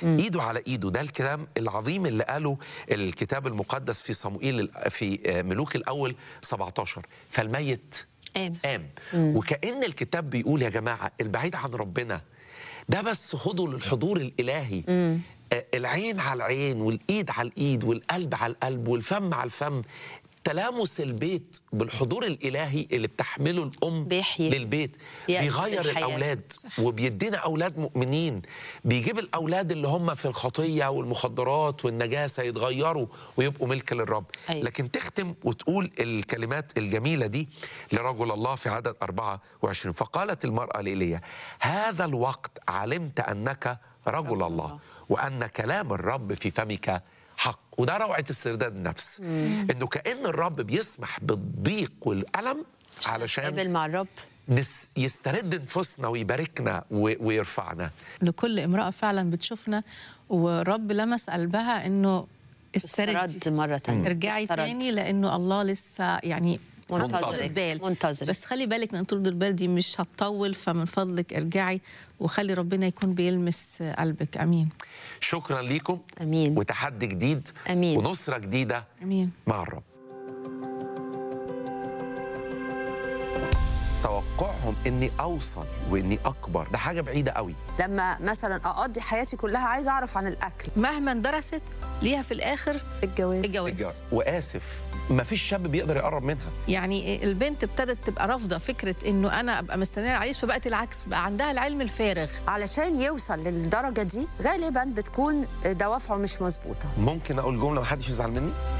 ايده على ايده ده الكلام العظيم اللي قاله الكتاب المقدس في صموئيل في ملوك الاول 17 فالميت قام. قام وكأن الكتاب بيقول يا جماعة البعيد عن ربنا ده بس خدوا للحضور الإلهي آه، العين على العين والإيد على الإيد والقلب على القلب والفم على الفم تلامس البيت بالحضور الإلهي اللي بتحمله الأم بيحيي. للبيت يأتي بيغير الحياة. الأولاد وبيدينا أولاد مؤمنين بيجيب الأولاد اللي هم في الخطية والمخدرات والنجاسة يتغيروا ويبقوا ملك للرب أيوة. لكن تختم وتقول الكلمات الجميلة دي لرجل الله في عدد 24 فقالت المرأة لإيليا هذا الوقت علمت أنك رجل الله وأن كلام الرب في فمك حق وده روعة استرداد النفس إنه كأن الرب بيسمح بالضيق والألم علشان قابل مع الرب نس يسترد نفوسنا ويباركنا و- ويرفعنا لكل امرأة فعلا بتشوفنا ورب لمس قلبها انه استرد استردي مرة تانية ارجعي استرد. تاني لانه الله لسه يعني منتظرك. عنده طولة بال منتظرك. بس خلي بالك ان طولة البال دي مش هتطول فمن فضلك ارجعي وخلي ربنا يكون بيلمس قلبك امين شكرا ليكم أمين. وتحدي جديد أمين. ونصرة جديدة امين مع الرب توقعهم اني اوصل واني اكبر ده حاجه بعيده قوي لما مثلا اقضي حياتي كلها عايزه اعرف عن الاكل مهما درست ليها في الاخر الجواز الجواز واسف ما فيش شاب بيقدر يقرب منها يعني البنت ابتدت تبقى رافضه فكره انه انا ابقى مستنيه العريس فبقت العكس بقى عندها العلم الفارغ علشان يوصل للدرجه دي غالبا بتكون دوافعه مش مظبوطه ممكن اقول جمله ما حدش يزعل مني